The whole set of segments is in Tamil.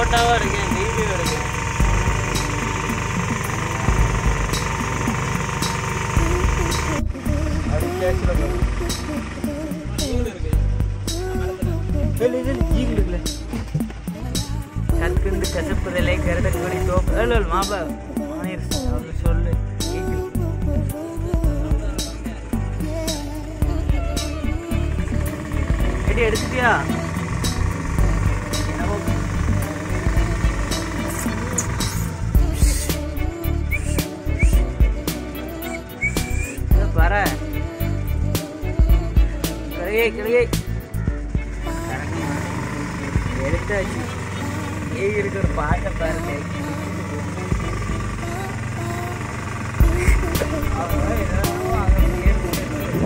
பரோட்டாவும் இருக்கு மீன்பியும் இருக்கு கற்குண்டு கசப்புதலை கருடக்குடி தோப்பு ஏழு மாப்பிள ஆயிரம் அவரு சொல்லு ஈகிள். எடி எடுத்துட்டியா என்னவோ இதோ பாரு கிளையே கிளையே எடுத்தாச்சு ஏய் இருக்கிற பாட்டை பாருங்க அவன் ஏதோ அங்க ஏறிட்டு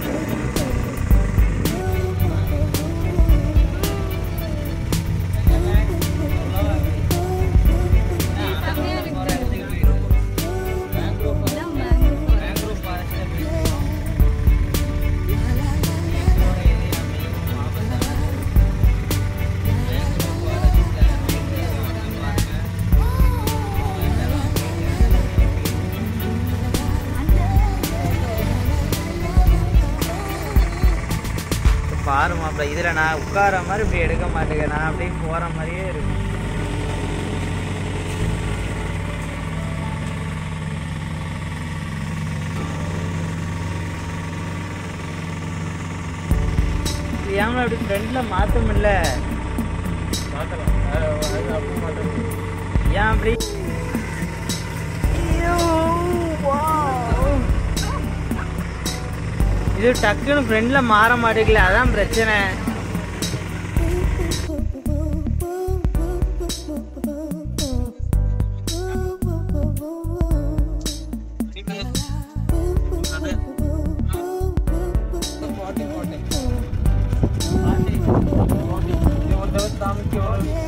பாரு மாப்பிள்ள இதில் நான் உட்கார மாதிரி இப்படி எடுக்க மாட்டேங்க நான் அப்படியே போகிற மாதிரியே இருக்கும் ஏன் அப்படி ஃப்ரெண்டில் மாற்ற முடியல மாத்தலாம் அப்படி மாத்தலாம் ஏன் அப்படி ஐயோ, wow. இது டக்குன்னு ஃப்ரெண்டில் மாற மாட்டேங்கல அதான் பிரச்சனை ஒரு தடவை காமிக்கும்